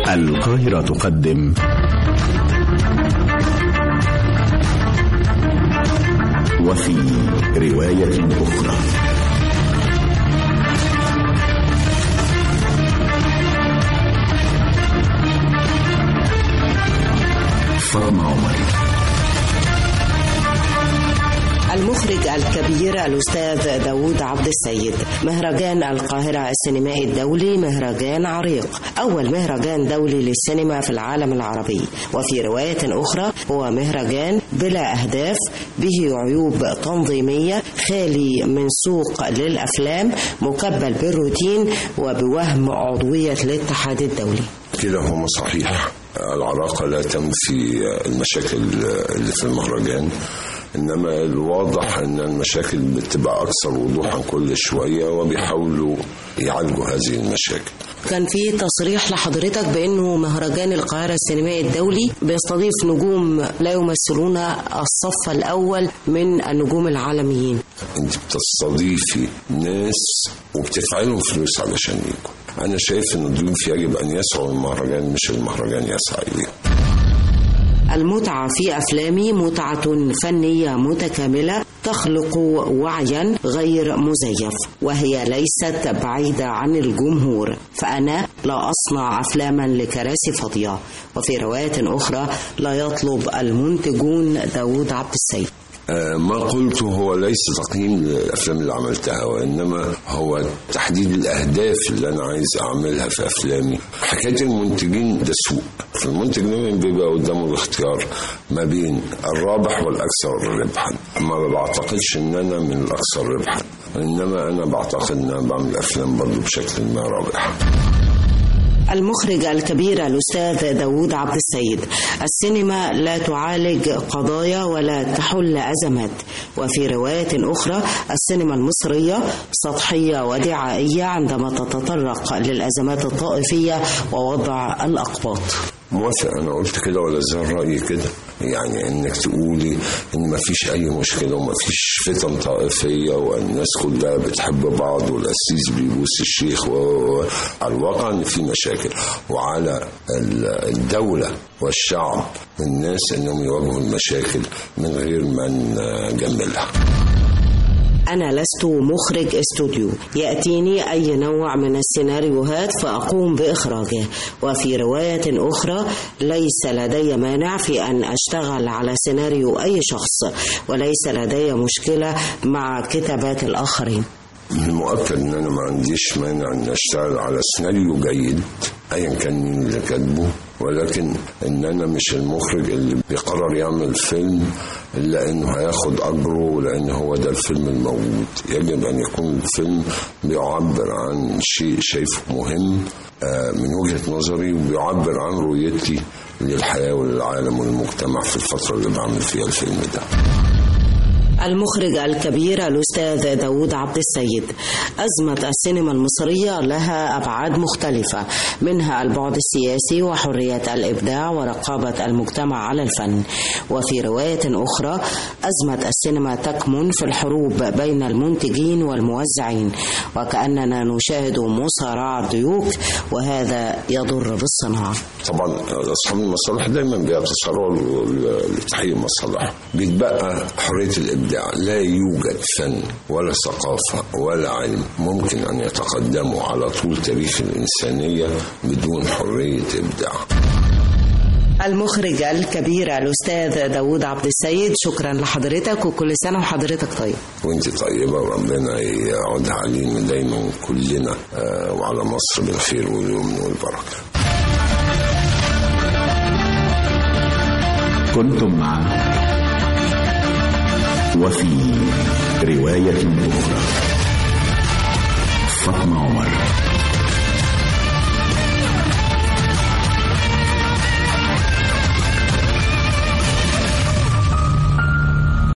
القاهرة تقدم وفي رواية أخرى فاطمة عمر المخرج الكبير الأستاذ داوود عبد السيد مهرجان القاهرة السينمائي الدولي مهرجان عريق أول مهرجان دولي للسينما في العالم العربي وفي رواية أخرى هو مهرجان بلا أهداف به عيوب تنظيمية خالي من سوق للأفلام مكبل بالروتين وبوهم عضوية الاتحاد الدولي كلاهما صحيح العراقة لا تنفي المشاكل اللي في المهرجان انما الواضح ان المشاكل بتبقى اكثر وضوحا كل شويه وبيحاولوا يعالجوا هذه المشاكل كان في تصريح لحضرتك بانه مهرجان القاهره السينمائي الدولي بيستضيف نجوم لا يمثلون الصف الاول من النجوم العالميين انت بتستضيفي ناس وبتدفعي فلوس علشان يجوا انا شايف ان الضيوف يجب ان يسعوا المهرجان مش المهرجان يسعى اليهم المتعة في أفلامي متعة فنية متكاملة تخلق وعيا غير مزيف وهي ليست بعيدة عن الجمهور فأنا لا أصنع أفلاما لكراسي فاضية وفي رواية أخرى لا يطلب المنتجون داود عبد السيد ما قلته هو ليس تقييم للافلام اللي عملتها وانما هو تحديد الاهداف اللي انا عايز اعملها في افلامي حكايه المنتجين ده سوق فالمنتج دايما بيبقى قدامه الاختيار ما بين الرابح والاكثر ربحا ما بعتقدش ان انا من الاكثر ربحا انما انا بعتقد ان انا بعمل افلام برضه بشكل ما رابح المخرج الكبير الأستاذ داوود عبد السيد السينما لا تعالج قضايا ولا تحل أزمات وفي رواية أخرى السينما المصرية سطحية ودعائية عندما تتطرق للأزمات الطائفية ووضع الأقباط موافق انا قلت كده ولا زي رايي كده يعني انك تقولي ان ما فيش اي مشكله وما فيش فتن طائفيه والناس كلها بتحب بعض والقسيس بيبوس الشيخ و على الواقع ان في مشاكل وعلى الدوله والشعب الناس انهم يواجهوا المشاكل من غير ما نجملها أنا لست مخرج استوديو يأتيني أي نوع من السيناريوهات فأقوم بإخراجه وفي رواية أخرى ليس لدي مانع في أن أشتغل على سيناريو أي شخص وليس لدي مشكلة مع كتابات الآخرين من المؤكد ان انا ما عنديش مانع ان اشتغل على سيناريو جيد ايا كان مين اللي كاتبه ولكن ان انا مش المخرج اللي بيقرر يعمل فيلم الا انه هياخد اجره لان هو ده الفيلم الموجود يجب ان يكون الفيلم بيعبر عن شيء شايفه مهم من وجهه نظري وبيعبر عن رؤيتي للحياه وللعالم والمجتمع في الفتره اللي بعمل فيها الفيلم ده المخرج الكبير الأستاذ داود عبد السيد أزمة السينما المصرية لها أبعاد مختلفة منها البعد السياسي وحرية الإبداع ورقابة المجتمع على الفن وفي رواية أخرى أزمة السينما تكمن في الحروب بين المنتجين والموزعين وكأننا نشاهد مصارعة ديوك وهذا يضر بالصناعة طبعا أصحاب المصالح دايما بيتصارعوا لتحقيق مصالح بيتبقى حرية الإبداع الإبداع لا يوجد فن ولا ثقافة ولا علم ممكن أن يتقدموا على طول تاريخ الإنسانية بدون حرية إبداع المخرج الكبير الأستاذ داوود عبد السيد شكرا لحضرتك وكل سنة وحضرتك طيب وانت طيبة وربنا يعودها علينا دايما كلنا وعلى مصر بالخير واليمن والبركة كنتم مع وفي رواية أخرى فاطمة عمر